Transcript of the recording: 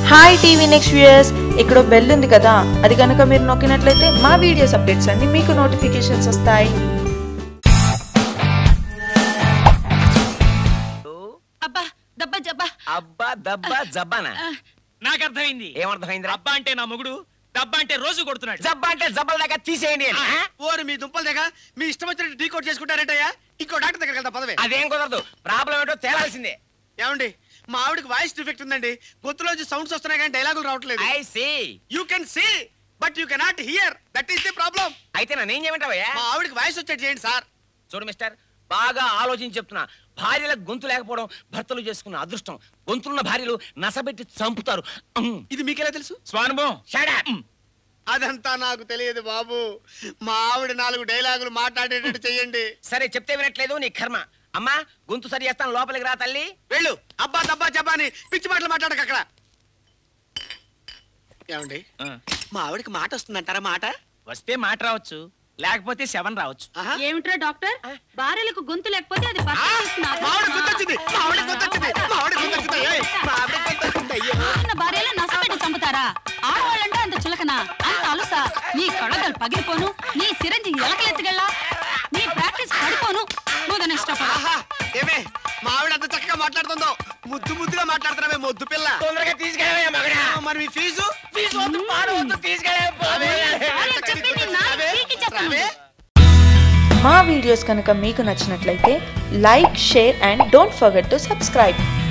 Hi TV next viewers ఇక్కడ bell ఉంది కదా అది కనుక మీరు నొక్కినట్లయితే మా వీడియోస్ అప్డేట్స్ అన్ని మీకు నోటిఫికేషన్స్ వస్తాయి అబ్బా దబ్బా జబ్బా అబ్బా దబ్బా జబ్బానా నాకు అర్థమైంది ఏమర్థమైంది అబ్బా అంటే నా మొగుడు దబ్బా అంటే రోజు కొడుతున్నాడు జబ్బా అంటే జబ్బల దాకా తీసేయండి అని ఆ? ఓరు మీ దుంపల దగ్గర మీ ఇష్టం వచ్చినట్టు డీ కోట్ చేసుకుంటారంటయ్యా ఇంకో డాక్టర్ దగ్గరికి వెళ్తా పదవే అదేం కుదరదు ప్రాబ్లం ఏంటో తేలాల్సిందే ఏమండి మా ఆవిడకి వాయిస్ డిఫెక్ట్ ఉందండి గొంతులోంచి సౌండ్స్ వస్తున్నాయి కానీ డైలాగులు రావట్లేదు I see you can see but you cannot hear that is the problem అయితే నన్నేం చేయమంటావయ్యా మా ఆవిడకి వాయిస్ వచ్చేది చేయండి సార్ చూడు మిస్టర్ బాగా ఆలోచించి చెప్తున్నా భార్యలకు గొంతు లేకపోవడం భర్తలు చేసుకున్న అదృష్టం గొంతున్న భార్యలు నసబెట్టి చంపుతారు ఉమ్. ఇది మీకెలా తెలుసు స్వానుభవం Shut up. అదంతా నాకు తెలియదు బాబు మా ఆవిడ నాలుగు డైలాగులు మాట్లాడేటట్టు చెయ్యండి సరే చెప్తే వినట్లేదు నీ కర్మ అమ్మా గొంతు సరి చేస్తాను లోపలికి రా తల్లి వెళ్ళు అబ్బా దబ్బా జబ్బా అని పిచ్చి మాటలు మాట్లాడక అక్కడ ఏమండి ఆ, మా ఆవిడకి మాట వస్తుందంటారా మాట వస్తే మాట రావచ్చు లేకపోతే శవన్ రావచ్చు ఆహా. ఏమిట్రా డాక్టర్ భార్యలకు గొంతు లేకపోతే అది భర్త ఆ, చేస్తున్న మా ఆవిడ అదృష్టమా? గుర్తొచ్చింది మా ఆవిడ గుర్తొచ్చింది మా ఆవిడ గుర్తొచ్చింది ఏయ్, మా ఆవిడ గుర్తొచ్చింది అయ్యో కూతున్న భార్యలు నసపెట్టి చంపుతారా ఆడవాళ్ళంటే అంత చులకన అంత అలుసా నీ కళ్ళగలు పగిలిపోను నీ సిరంజి ఎలకలెత్తుకెళ్ళా నీ ప్రాక్టీస్ పడిపోను నువ్వు ఇష్టపడ ఆహా ఏమే మా ఆవిడ అంత చక్కగా మాట్లాడుతుందో ముద్దు ముద్దుగా మాట్లాడుతున్నావే ముద్దు పిల్ల తొందరగా తీసుకెళ్ళవయ్యా మగడా ఆ, మరి మీ ఫీజు ఫీజు వద్దు పాడు వద్దు తీసుకెళ్ళే భార్య చెప్పింది నాలుగు పీకిచ్చేస్తాను. రావే. మా వీడియోస్ కనుక మీకు నచ్చినట్లయితే like share and don't forget to subscribe